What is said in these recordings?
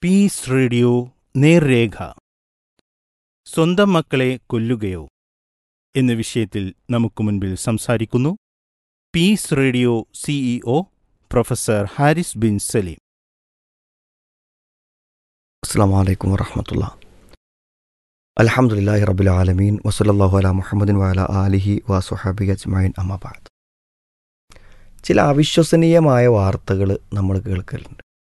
Piece radio നേർരേഖ സ്വന്തം മക്കളെ കൊല്ലുകയോ എന്ന വിഷയത്തിൽ നമുക്ക് മുൻപിൽ സംസാരിക്കുന്നു Peace Radio CEO professor Haris bin Salim അസ്സാം വലൈക്കും വറഹമത്തുള്ള അലഹമുല്ലാഹി റബുൽ ആലമീൻ വസലല്ലാഹു അല മുഹമ്മദിൻ വാല ആലിഹി വസുഹാബി അജ്മൈൻ അമ്മബാദ് ചില അവിശ്വസനീയമായ വാർത്തകൾ നമ്മൾ കേൾക്കലുണ്ട്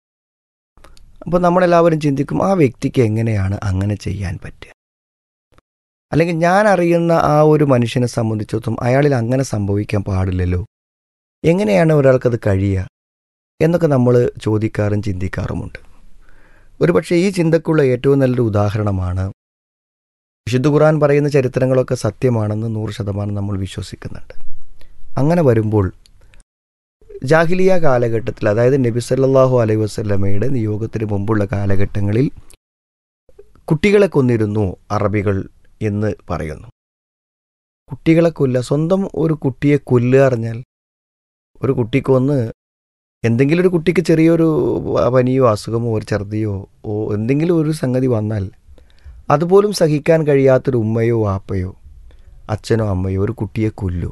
അപ്പോൾ നമ്മളെല്ലാവരും ചിന്തിക്കും ആ വ്യക്തിക്ക് എങ്ങനെയാണ് അങ്ങനെ ചെയ്യാൻ പറ്റുക അല്ലെങ്കിൽ ഞാൻ അറിയുന്ന ആ ഒരു മനുഷ്യനെ സംബന്ധിച്ചിടത്തോളം അയാളിൽ അങ്ങനെ സംഭവിക്കാൻ പാടില്ലല്ലോ എങ്ങനെയാണ് ഒരാൾക്കത് കഴിയുക എന്നൊക്കെ നമ്മൾ ചോദിക്കാറും ചിന്തിക്കാറുമുണ്ട് ഒരുപക്ഷെ ഈ ചിന്തക്കുള്ള ഏറ്റവും നല്ലൊരു ഉദാഹരണമാണ് വിശുദ്ധ ഖുർആൻ പറയുന്ന ചരിത്രങ്ങളൊക്കെ സത്യമാണെന്ന് നൂറ് ശതമാനം നമ്മൾ വിശ്വസിക്കുന്നുണ്ട് അങ്ങനെ വരുമ്പോൾ ജാഹിലിയ കാലഘട്ടത്തിൽ അതായത് നബി സല്ലല്ലാഹു അലൈഹി വസല്ലമയുടെ നിയോഗത്തിന് മുമ്പുള്ള കാലഘട്ടങ്ങളിൽ കുട്ടികളെ കൊന്നിരുന്നു അറബികൾ എന്ന് പറയുന്നു കുട്ടികളെ കൊല്ലുക സ്വന്തം ഒരു കുട്ടിയെ കൊല്ലുക അറിഞ്ഞാൽ ഒരു കുട്ടിക്കൊന്ന് എന്തെങ്കിലും ഒരു കുട്ടിക്ക് ചെറിയൊരു പനിയോ അസുഖമോ ഒരു ഛർദിയോ ഓ എന്തെങ്കിലും ഒരു സംഗതി വന്നാൽ അതുപോലും സഹിക്കാൻ കഴിയാത്തൊരു ഉമ്മയോ വാപ്പയോ അച്ഛനോ അമ്മയോ ഒരു കുട്ടിയെ കൊല്ലൂ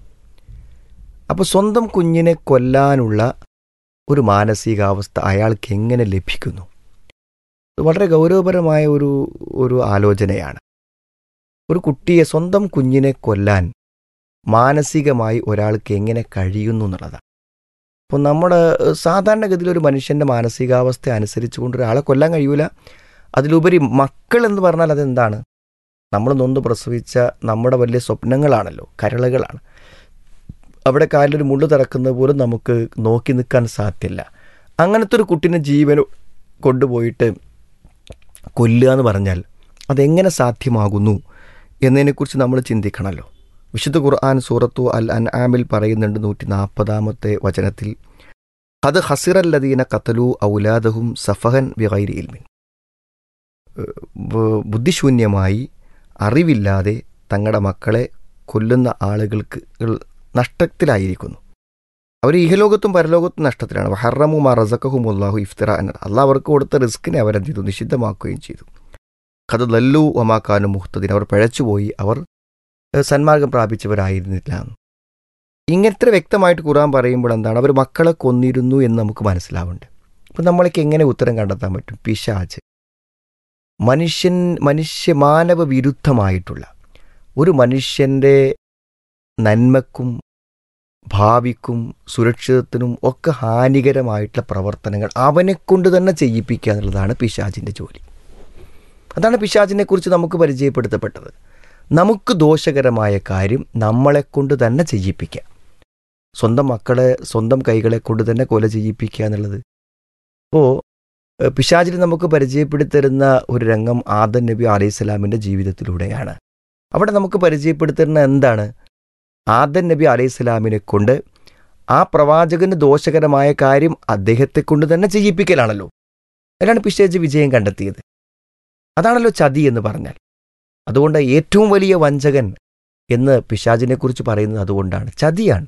അപ്പോൾ സ്വന്തം കുഞ്ഞിനെ കൊല്ലാനുള്ള ഒരു മാനസികാവസ്ഥ അയാൾക്ക് എങ്ങനെ ലഭിക്കുന്നു ഇത് വളരെ ഗൗരവപരമായ ഒരു ഒരു ആലോചനയാണ് ഒരു കുട്ടിയെ സ്വന്തം കുഞ്ഞിനെ കൊല്ലാൻ മാനസികമായി ഒരാൾക്ക് എങ്ങനെ കഴിയുന്നു എന്നുള്ളതാണ് അപ്പോൾ നമ്മുടെ സാധാരണഗതിയിൽ ഒരു മനുഷ്യൻ്റെ മാനസികാവസ്ഥ അനുസരിച്ചുകൊണ്ട് ഒരാളെ കൊല്ലാൻ കഴിയൂല അതിലുപരി മക്കൾ എന്ന് പറഞ്ഞാൽ അതെന്താണ് നമ്മൾ നൊന്ന് പ്രസവിച്ച നമ്മുടെ വലിയ സ്വപ്നങ്ങളാണല്ലോ കരളുകളാണ് അവിടെ കാലിലൊരു മുള്ളു തിറക്കുന്നത് പോലും നമുക്ക് നോക്കി നിൽക്കാൻ സാധ്യല്ല അങ്ങനത്തെ ഒരു കുട്ടിനെ ജീവൻ കൊണ്ടുപോയിട്ട് കൊല്ലുക എന്ന് പറഞ്ഞാൽ അതെങ്ങനെ സാധ്യമാകുന്നു എന്നതിനെക്കുറിച്ച് നമ്മൾ ചിന്തിക്കണമല്ലോ വിശുദ്ധ ഖുർആൻ സൂറത്തു അൽ അൻ ആമിൽ പറയുന്നുണ്ട് നൂറ്റി നാൽപ്പതാമത്തെ വചനത്തിൽ അത് ഹസിറല്ലദീന കത്തലു ഔലാദഹും സഫഹൻ ബിഗൈരി ഇൽമിൻ ബുദ്ധിശൂന്യമായി അറിവില്ലാതെ തങ്ങളുടെ മക്കളെ കൊല്ലുന്ന ആളുകൾക്ക് നഷ്ടത്തിലായിരിക്കുന്നു അവർ ഇഹലോകത്തും പരലോകത്തും നഷ്ടത്തിലാണ് ഹറമു മാ റസക്കഹും അള്ളാഹു ഇഫ്തിറ എന്നത് അള്ളാഹ് അവർക്ക് കൊടുത്ത റിസ്കിനെ അവരെന്ത് ചെയ്തു നിഷിദ്ധമാക്കുകയും ചെയ്തു കഥ ലല്ലു ഒമാക്കാനും മുഹത്തതിന് അവർ പിഴച്ചുപോയി അവർ സന്മാർഗം പ്രാപിച്ചവരായിരുന്നില്ല ഇങ്ങനത്തെ വ്യക്തമായിട്ട് ഖുറാൻ പറയുമ്പോൾ എന്താണ് അവർ മക്കളെ കൊന്നിരുന്നു എന്ന് നമുക്ക് മനസ്സിലാവുന്നുണ്ട് അപ്പം നമ്മളേക്ക് എങ്ങനെ ഉത്തരം കണ്ടെത്താൻ പറ്റും പിശാജ് മനുഷ്യൻ മനുഷ്യ മാനവ വിരുദ്ധമായിട്ടുള്ള ഒരു മനുഷ്യൻ്റെ നന്മക്കും ഭാവിക്കും സുരക്ഷിതത്തിനും ഒക്കെ ഹാനികരമായിട്ടുള്ള പ്രവർത്തനങ്ങൾ അവനെ കൊണ്ട് തന്നെ ചെയ്യിപ്പിക്കുക എന്നുള്ളതാണ് പിശാജിൻ്റെ ജോലി അതാണ് പിശാജിനെക്കുറിച്ച് നമുക്ക് പരിചയപ്പെടുത്തപ്പെട്ടത് നമുക്ക് ദോഷകരമായ കാര്യം നമ്മളെ കൊണ്ട് തന്നെ ചെയ്യിപ്പിക്കാം സ്വന്തം മക്കളെ സ്വന്തം കൈകളെ കൊണ്ട് തന്നെ കൊല ചെയ്യിപ്പിക്കുക എന്നുള്ളത് അപ്പോൾ പിശാചിന് നമുക്ക് പരിചയപ്പെടുത്തരുന്ന ഒരു രംഗം ആദൻ നബി അലൈഹി സ്വലാമിൻ്റെ ജീവിതത്തിലൂടെയാണ് അവിടെ നമുക്ക് പരിചയപ്പെടുത്തരുന്ന എന്താണ് ആദൻ നബി അലൈഹി സ്വലാമിനെ കൊണ്ട് ആ പ്രവാചകന് ദോഷകരമായ കാര്യം അദ്ദേഹത്തെ കൊണ്ട് തന്നെ ചെയ്യിപ്പിക്കലാണല്ലോ അതിലാണ് പിശാജ് വിജയം കണ്ടെത്തിയത് അതാണല്ലോ ചതി എന്ന് പറഞ്ഞാൽ അതുകൊണ്ട് ഏറ്റവും വലിയ വഞ്ചകൻ എന്ന് പിശാജിനെക്കുറിച്ച് പറയുന്നത് അതുകൊണ്ടാണ് ചതിയാണ്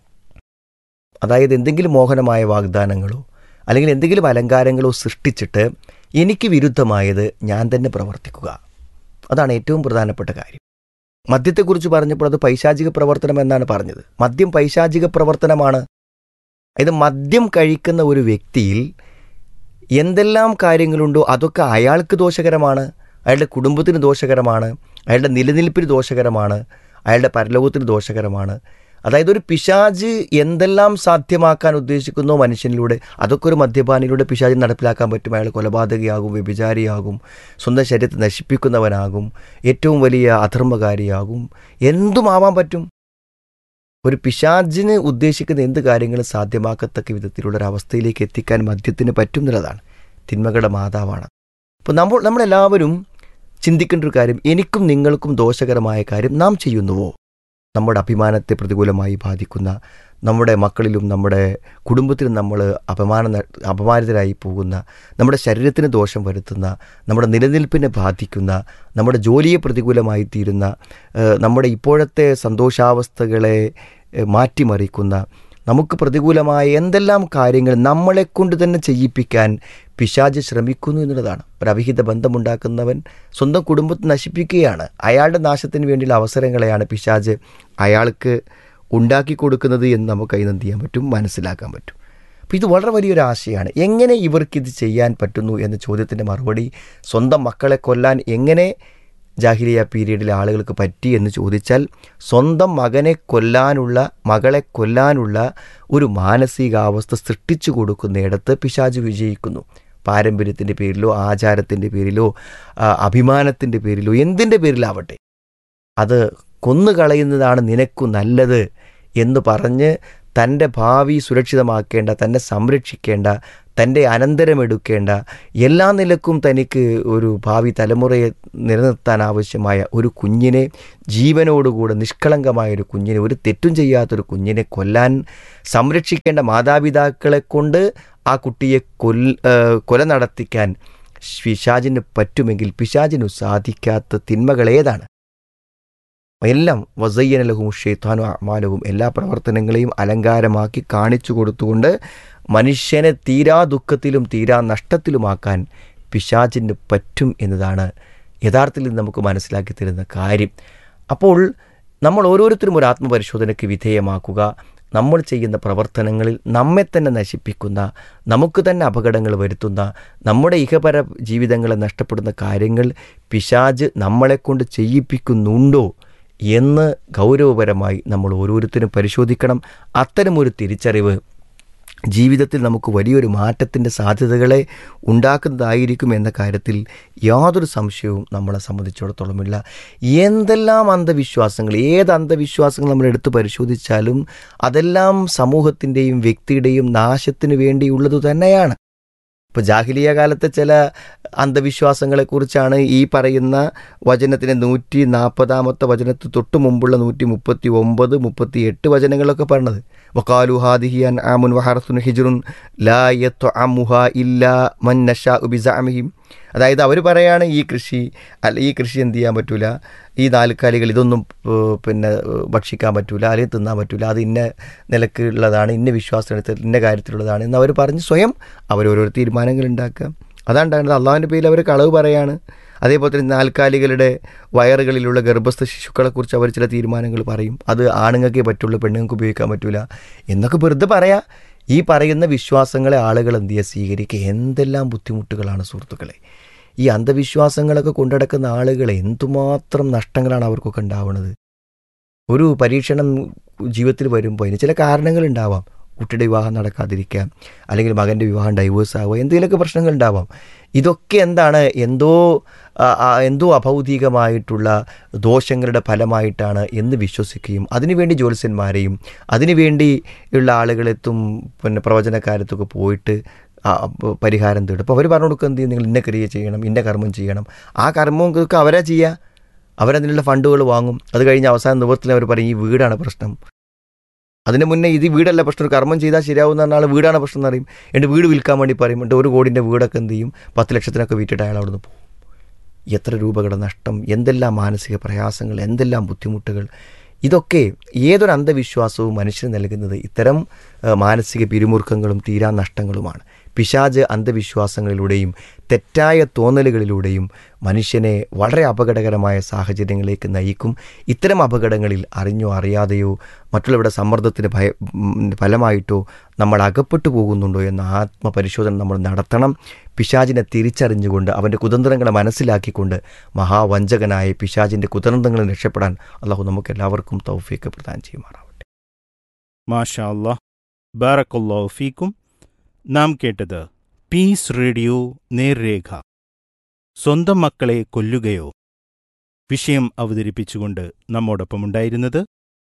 അതായത് എന്തെങ്കിലും മോഹനമായ വാഗ്ദാനങ്ങളോ അല്ലെങ്കിൽ എന്തെങ്കിലും അലങ്കാരങ്ങളോ സൃഷ്ടിച്ചിട്ട് എനിക്ക് വിരുദ്ധമായത് ഞാൻ തന്നെ പ്രവർത്തിക്കുക അതാണ് ഏറ്റവും പ്രധാനപ്പെട്ട കാര്യം മദ്യത്തെക്കുറിച്ച് പറഞ്ഞപ്പോൾ അത് പൈശാചിക പ്രവർത്തനം എന്നാണ് പറഞ്ഞത് മദ്യം പൈശാചിക പ്രവർത്തനമാണ് ഇത് മദ്യം കഴിക്കുന്ന ഒരു വ്യക്തിയിൽ എന്തെല്ലാം കാര്യങ്ങളുണ്ടോ അതൊക്കെ അയാൾക്ക് ദോഷകരമാണ് അയാളുടെ കുടുംബത്തിന് ദോഷകരമാണ് അയാളുടെ നിലനിൽപ്പിന് ദോഷകരമാണ് അയാളുടെ പരലോകത്തിന് ദോഷകരമാണ് അതായത് ഒരു പിശാജ് എന്തെല്ലാം സാധ്യമാക്കാൻ ഉദ്ദേശിക്കുന്നോ മനുഷ്യനിലൂടെ അതൊക്കെ ഒരു മദ്യപാനിലൂടെ പിശാജ് നടപ്പിലാക്കാൻ പറ്റും അയാൾ കൊലപാതകയാകും വ്യഭിചാരിയാകും സ്വന്തം ശരീരത്തെ നശിപ്പിക്കുന്നവനാകും ഏറ്റവും വലിയ അധർമ്മകാരിയാകും എന്തുമാവാൻ പറ്റും ഒരു പിശാജിന് ഉദ്ദേശിക്കുന്ന എന്ത് കാര്യങ്ങളും സാധ്യമാക്കത്തക്ക വിധത്തിലുള്ള ഒരു അവസ്ഥയിലേക്ക് എത്തിക്കാൻ മദ്യത്തിന് പറ്റും എന്നുള്ളതാണ് തിന്മകളുടെ മാതാവാണ് അപ്പോൾ നമ്മൾ നമ്മളെല്ലാവരും ചിന്തിക്കേണ്ട ഒരു കാര്യം എനിക്കും നിങ്ങൾക്കും ദോഷകരമായ കാര്യം നാം ചെയ്യുന്നുവോ നമ്മുടെ അഭിമാനത്തെ പ്രതികൂലമായി ബാധിക്കുന്ന നമ്മുടെ മക്കളിലും നമ്മുടെ കുടുംബത്തിലും നമ്മൾ അപമാന അപമാനിതരായി പോകുന്ന നമ്മുടെ ശരീരത്തിന് ദോഷം വരുത്തുന്ന നമ്മുടെ നിലനിൽപ്പിനെ ബാധിക്കുന്ന നമ്മുടെ ജോലിയെ പ്രതികൂലമായി തീരുന്ന നമ്മുടെ ഇപ്പോഴത്തെ സന്തോഷാവസ്ഥകളെ മാറ്റിമറിക്കുന്ന നമുക്ക് പ്രതികൂലമായ എന്തെല്ലാം കാര്യങ്ങൾ നമ്മളെ കൊണ്ട് തന്നെ ചെയ്യിപ്പിക്കാൻ പിശാജ് ശ്രമിക്കുന്നു എന്നുള്ളതാണ് ഒരു അവിഹിത ബന്ധമുണ്ടാക്കുന്നവൻ സ്വന്തം കുടുംബത്തെ നശിപ്പിക്കുകയാണ് അയാളുടെ നാശത്തിന് വേണ്ടിയുള്ള അവസരങ്ങളെയാണ് പിശാജ് അയാൾക്ക് ഉണ്ടാക്കി കൊടുക്കുന്നത് എന്ന് നമുക്ക് അതിന് എന്ത് ചെയ്യാൻ പറ്റും മനസ്സിലാക്കാൻ പറ്റും അപ്പോൾ ഇത് വളരെ വലിയൊരു ആശയമാണ് എങ്ങനെ ഇവർക്കിത് ചെയ്യാൻ പറ്റുന്നു എന്ന ചോദ്യത്തിൻ്റെ മറുപടി സ്വന്തം മക്കളെ കൊല്ലാൻ എങ്ങനെ ജാഹിലിയ പീരീഡിലെ ആളുകൾക്ക് പറ്റി എന്ന് ചോദിച്ചാൽ സ്വന്തം മകനെ കൊല്ലാനുള്ള മകളെ കൊല്ലാനുള്ള ഒരു മാനസികാവസ്ഥ സൃഷ്ടിച്ചു കൊടുക്കുന്നിടത്ത് പിശാജ് വിജയിക്കുന്നു പാരമ്പര്യത്തിൻ്റെ പേരിലോ ആചാരത്തിൻ്റെ പേരിലോ അഭിമാനത്തിൻ്റെ പേരിലോ എന്തിൻ്റെ പേരിലാവട്ടെ അത് കൊന്നുകളയുന്നതാണ് നിനക്കു നല്ലത് എന്ന് പറഞ്ഞ് തൻ്റെ ഭാവി സുരക്ഷിതമാക്കേണ്ട തന്നെ സംരക്ഷിക്കേണ്ട തൻ്റെ അനന്തരമെടുക്കേണ്ട എല്ലാ നിലക്കും തനിക്ക് ഒരു ഭാവി തലമുറയെ നിലനിർത്താൻ ആവശ്യമായ ഒരു കുഞ്ഞിനെ ജീവനോടുകൂടെ നിഷ്കളങ്കമായ ഒരു കുഞ്ഞിനെ ഒരു തെറ്റും ചെയ്യാത്തൊരു കുഞ്ഞിനെ കൊല്ലാൻ സംരക്ഷിക്കേണ്ട മാതാപിതാക്കളെ കൊണ്ട് ആ കുട്ടിയെ കൊൽ കൊല നടത്തിക്കാൻ പിശാചിന് പറ്റുമെങ്കിൽ പിശാചിനു സാധിക്കാത്ത തിന്മകൾ ഏതാണ് എല്ലാം വസയ്യനലഹും ഷെയ്ത്താനും അമാലവും എല്ലാ പ്രവർത്തനങ്ങളെയും അലങ്കാരമാക്കി കാണിച്ചു കൊടുത്തുകൊണ്ട് മനുഷ്യനെ തീരാ ദുഃഖത്തിലും തീരാ നഷ്ടത്തിലുമാക്കാൻ പിശാചിന് പറ്റും എന്നതാണ് യഥാർത്ഥത്തിൽ നമുക്ക് മനസ്സിലാക്കി തരുന്ന കാര്യം അപ്പോൾ നമ്മൾ ഓരോരുത്തരും ഒരു ആത്മപരിശോധനയ്ക്ക് വിധേയമാക്കുക നമ്മൾ ചെയ്യുന്ന പ്രവർത്തനങ്ങളിൽ നമ്മെ തന്നെ നശിപ്പിക്കുന്ന നമുക്ക് തന്നെ അപകടങ്ങൾ വരുത്തുന്ന നമ്മുടെ ഇഹപര ജീവിതങ്ങളെ നഷ്ടപ്പെടുന്ന കാര്യങ്ങൾ പിശാജ് നമ്മളെക്കൊണ്ട് ചെയ്യിപ്പിക്കുന്നുണ്ടോ എന്ന് ഗൗരവപരമായി നമ്മൾ ഓരോരുത്തരും പരിശോധിക്കണം അത്തരമൊരു തിരിച്ചറിവ് ജീവിതത്തിൽ നമുക്ക് വലിയൊരു മാറ്റത്തിൻ്റെ സാധ്യതകളെ ഉണ്ടാക്കുന്നതായിരിക്കും എന്ന കാര്യത്തിൽ യാതൊരു സംശയവും നമ്മളെ സംബന്ധിച്ചിടത്തോളമില്ല എന്തെല്ലാം അന്ധവിശ്വാസങ്ങൾ ഏത് അന്ധവിശ്വാസങ്ങൾ നമ്മൾ എടുത്തു പരിശോധിച്ചാലും അതെല്ലാം സമൂഹത്തിൻ്റെയും വ്യക്തിയുടെയും നാശത്തിന് വേണ്ടിയുള്ളത് തന്നെയാണ് ഇപ്പോൾ ജാഹിലിയ കാലത്തെ ചില അന്ധവിശ്വാസങ്ങളെക്കുറിച്ചാണ് ഈ പറയുന്ന വചനത്തിൻ്റെ നൂറ്റി നാൽപ്പതാമത്തെ വചനത്തിൽ തൊട്ട് മുമ്പുള്ള നൂറ്റി മുപ്പത്തി ഒമ്പത് മുപ്പത്തി എട്ട് വചനങ്ങളൊക്കെ പറഞ്ഞത് വക്കാലു ഹാദിഹിയൻ ആമുൻ വഹറസുൻ ഹിജറുൻ ലാ യത്തു അമുഹ ഇല്ലാ മൻ നഷാ ഉബിസാമിഹിം അതായത് അവർ പറയാണ് ഈ കൃഷി അല്ല ഈ കൃഷി എന്ത് ചെയ്യാൻ പറ്റൂല ഈ നാൽക്കാലികൾ ഇതൊന്നും പിന്നെ ഭക്ഷിക്കാൻ പറ്റൂല അല്ലെങ്കിൽ തിന്നാൻ പറ്റൂല അത് ഇന്ന നിലക്ക് ഉള്ളതാണ് ഇന്ന വിശ്വാസത്തിൽ ഇന്ന കാര്യത്തിലുള്ളതാണ് എന്ന് അവർ പറഞ്ഞ് സ്വയം അവർ ഓരോരോ തീരുമാനങ്ങൾ ഉണ്ടാക്കുക അതാണ്ടാകുന്നത് അള്ളാഹുവിൻ്റെ പേരിൽ അവർ കളവ് പറയാണ് അതേപോലെ തന്നെ നാൽക്കാലികളുടെ വയറുകളിലുള്ള ഗർഭസ്ഥ ശിശുക്കളെക്കുറിച്ച് അവർ ചില തീരുമാനങ്ങൾ പറയും അത് ആണുങ്ങൾക്കേ പറ്റുള്ളൂ പെണ്ണുങ്ങൾക്ക് ഉപയോഗിക്കാൻ പറ്റില്ല എന്നൊക്കെ വെറുതെ പറയാം ഈ പറയുന്ന വിശ്വാസങ്ങളെ ആളുകൾ എന്ത് ചെയ്യുക സ്വീകരിക്കുക എന്തെല്ലാം ബുദ്ധിമുട്ടുകളാണ് സുഹൃത്തുക്കളെ ഈ അന്ധവിശ്വാസങ്ങളൊക്കെ കൊണ്ടടക്കുന്ന ആളുകൾ എന്തുമാത്രം നഷ്ടങ്ങളാണ് അവർക്കൊക്കെ ഉണ്ടാവുന്നത് ഒരു പരീക്ഷണം ജീവിതത്തിൽ വരുമ്പോൾ അതിന് ചില കാരണങ്ങളുണ്ടാവാം കുട്ടിയുടെ വിവാഹം നടക്കാതിരിക്കുക അല്ലെങ്കിൽ മകൻ്റെ വിവാഹം ഡൈവേഴ്സ് ആവുക എന്തെങ്കിലുമൊക്കെ പ്രശ്നങ്ങൾ ഉണ്ടാവാം ഇതൊക്കെ എന്താണ് എന്തോ എന്തോ അഭൗതികമായിട്ടുള്ള ദോഷങ്ങളുടെ ഫലമായിട്ടാണ് എന്ന് വിശ്വസിക്കുകയും അതിനുവേണ്ടി ജ്യോത്സ്യന്മാരെയും അതിനുവേണ്ടി ഉള്ള ആളുകളെത്തും പിന്നെ പ്രവചനക്കാരത്തൊക്കെ പോയിട്ട് പരിഹാരം തേടും അപ്പോൾ അവർ പറഞ്ഞു കൊടുക്കുക എന്ത് ചെയ്യും നിങ്ങൾ ഇന്ന ക്രിയ ചെയ്യണം ഇന്ന കർമ്മം ചെയ്യണം ആ കർമ്മങ്ങൾക്ക് അവരാ ചെയ്യുക അവരതിനുള്ള ഫണ്ടുകൾ വാങ്ങും അത് കഴിഞ്ഞ് അവസാന നിവൃത്തിയിൽ അവർ പറയും ഈ വീടാണ് പ്രശ്നം അതിന് മുന്നേ ഇത് വീടല്ല പ്രശ്നം ഒരു കർമ്മം ചെയ്താൽ ശരിയാവുന്ന പറഞ്ഞാൽ വീടാണ് പ്രശ്നം എന്ന് അറിയും എൻ്റെ വീട് വിൽക്കാൻ വേണ്ടി പറയും എന്നിട്ട് ഒരു കോടിൻ്റെ വീടൊക്കെ എന്ത് ചെയ്യും പത്ത് ലക്ഷത്തിനൊക്കെ വിറ്റിട്ട് അയാൾ അവിടുന്ന് പോകും എത്ര രൂപകളുടെ നഷ്ടം എന്തെല്ലാം മാനസിക പ്രയാസങ്ങൾ എന്തെല്ലാം ബുദ്ധിമുട്ടുകൾ ഇതൊക്കെ ഏതൊരു അന്ധവിശ്വാസവും മനുഷ്യന് നൽകുന്നത് ഇത്തരം മാനസിക പിരിമുറുക്കങ്ങളും തീരാ നഷ്ടങ്ങളുമാണ് പിശാജ് അന്ധവിശ്വാസങ്ങളിലൂടെയും തെറ്റായ തോന്നലുകളിലൂടെയും മനുഷ്യനെ വളരെ അപകടകരമായ സാഹചര്യങ്ങളിലേക്ക് നയിക്കും ഇത്തരം അപകടങ്ങളിൽ അറിഞ്ഞോ അറിയാതെയോ മറ്റുള്ളവരുടെ സമ്മർദ്ദത്തിന് ഭയ ഫലമായിട്ടോ നമ്മൾ അകപ്പെട്ടു പോകുന്നുണ്ടോ എന്ന ആത്മപരിശോധന നമ്മൾ നടത്തണം പിശാജിനെ തിരിച്ചറിഞ്ഞുകൊണ്ട് അവൻ്റെ കുതന്ത്രങ്ങളെ മനസ്സിലാക്കിക്കൊണ്ട് മഹാവഞ്ചകനായ പിശാജിൻ്റെ കുതന്ത്രങ്ങളിൽ രക്ഷപ്പെടാൻ അള്ളാഹു നമുക്ക് എല്ലാവർക്കും തൗഫീക്ക് പ്രദാനം ചെയ്യുമാറാവട്ടെ മാഷാ അള്ളാഹ് ബാറക്കല്ലാഹു ഫീക്കും നാം കേട്ടത് പീസ് റേഡിയോ നേർരേഖ സ്വന്തം മക്കളെ കൊല്ലുകയോ വിഷയം അവതരിപ്പിച്ചുകൊണ്ട് നമ്മോടൊപ്പമുണ്ടായിരുന്നത്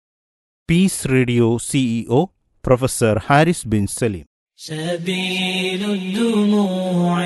Peace Radio CEO professor Haris bin Salim سبيل الدموع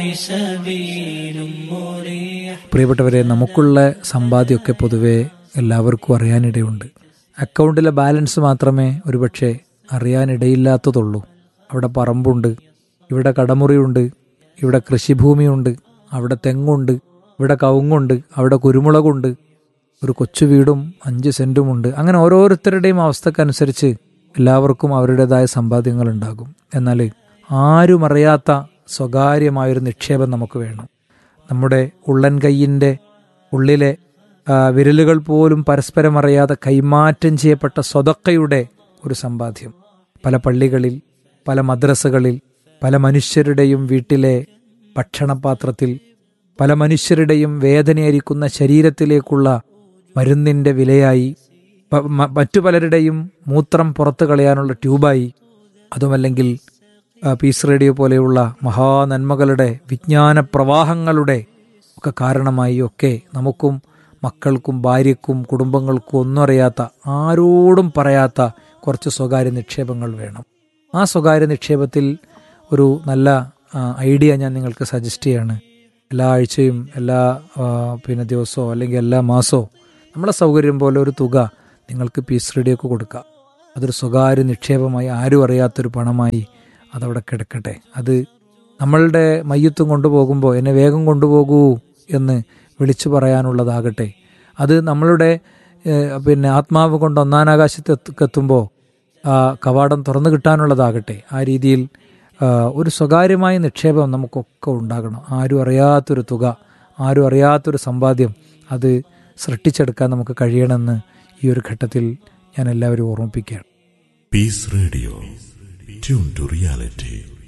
سبيل مريح പ്രിയപ്പെട്ടവരെ നമുക്കുള്ള സമ്പാദ്യമൊക്കെ പൊതുവെ എല്ലാവർക്കും അറിയാനിടയുണ്ട് അക്കൗണ്ടിലെ ബാലൻസ് മാത്രമേ ഒരുപക്ഷെ അറിയാനിടയില്ലാത്തതുള്ളൂ അവിടെ പറമ്പുണ്ട് ഇവിടെ കടമുറിയുണ്ട് ഇവിടെ കൃഷിഭൂമിയുണ്ട് അവിടെ തെങ്ങുണ്ട് ഇവിടെ കവുങ്ങുണ്ട് അവിടെ കുരുമുളകുണ്ട് ഒരു കൊച്ചു വീടും അഞ്ച് സെന്റുമുണ്ട് അങ്ങനെ ഓരോരുത്തരുടെയും അവസ്ഥക്കനുസരിച്ച് എല്ലാവർക്കും അവരുടേതായ സമ്പാദ്യങ്ങൾ ഉണ്ടാകും എന്നാൽ ആരും അറിയാത്ത സ്വകാര്യമായൊരു നിക്ഷേപം നമുക്ക് വേണം നമ്മുടെ ഉള്ളൻ കൈയിൻ്റെ ഉള്ളിലെ ആ, വിരലുകൾ പോലും പരസ്പരം അറിയാതെ കൈമാറ്റം ചെയ്യപ്പെട്ട സ്വതക്കയുടെ ഒരു സമ്പാദ്യം പല പള്ളികളിൽ പല മദ്രസകളിൽ പല മനുഷ്യരുടെയും വീട്ടിലെ ഭക്ഷണപാത്രത്തിൽ പല മനുഷ്യരുടെയും വേദനയായിരിക്കുന്ന ശരീരത്തിലേക്കുള്ള മരുന്നിൻ്റെ വിലയായി പ- മ- മറ്റു പലരുടെയും മൂത്രം പുറത്തു കളയാനുള്ള ട്യൂബായി അതുമല്ലെങ്കിൽ ആ, പീസ് റേഡിയോ പോലെയുള്ള മഹാനന്മകളുടെ വിജ്ഞാന പ്രവാഹങ്ങളുടെ ഒക്കെ കാരണമായി ഒക്കെ നമുക്കും മക്കൾക്കും ഭാര്യയ്ക്കും കുടുംബങ്ങൾക്കും ഒന്നും അറിയാത്ത ആരോടും പറയാത്ത കുറച്ച് സ്വകാര്യ നിക്ഷേപങ്ങൾ വേണം ആ സ്വകാര്യ നിക്ഷേപത്തിൽ ഒരു നല്ല ആ, ഐഡിയ ഞാൻ നിങ്ങൾക്ക് സജസ്റ്റ് ചെയ്യാണ് എല്ലാ ആഴ്ചയും എല്ലാ ആ, പിന്നെ ദിവസമോ അല്ലെങ്കിൽ എല്ലാ മാസമോ നമ്മളെ സൗകര്യം പോലെ ഒരു തുക നിങ്ങൾക്ക് പീസ് റേഡിയോക്ക് കൊടുക്കാം അതൊരു സ്വകാര്യ നിക്ഷേപമായി ആരും അറിയാത്തൊരു പണമായി അതവിടെ കിടക്കട്ടെ അത് നമ്മളുടെ മയ്യത്തും കൊണ്ടുപോകുമ്പോൾ എന്നെ വേഗം കൊണ്ടുപോകൂ എന്ന് വിളിച്ചു പറയാനുള്ളതാകട്ടെ അത് നമ്മളുടെ ഏഹ്, പിന്നെ ആത്മാവ് കൊണ്ട് ഒന്നാനാകാശത്തെത്തുമ്പോൾ ആ കവാടം തുറന്നു കിട്ടാനുള്ളതാകട്ടെ ആ രീതിയിൽ ആ, ഒരു സ്വകാര്യമായ നിക്ഷേപം നമുക്കൊക്കെ ഉണ്ടാകണം ആരും അറിയാത്തൊരു തുക ആരും അറിയാത്തൊരു സമ്പാദ്യം അത് സൃഷ്ടിച്ചെടുക്കാൻ നമുക്ക് കഴിയണമെന്ന് ഈ ഒരു ഘട്ടത്തിൽ ഞാൻ എല്ലാവരും ഓർമ്മിപ്പിക്കുകയാണ് Peace Radio. Tune to reality.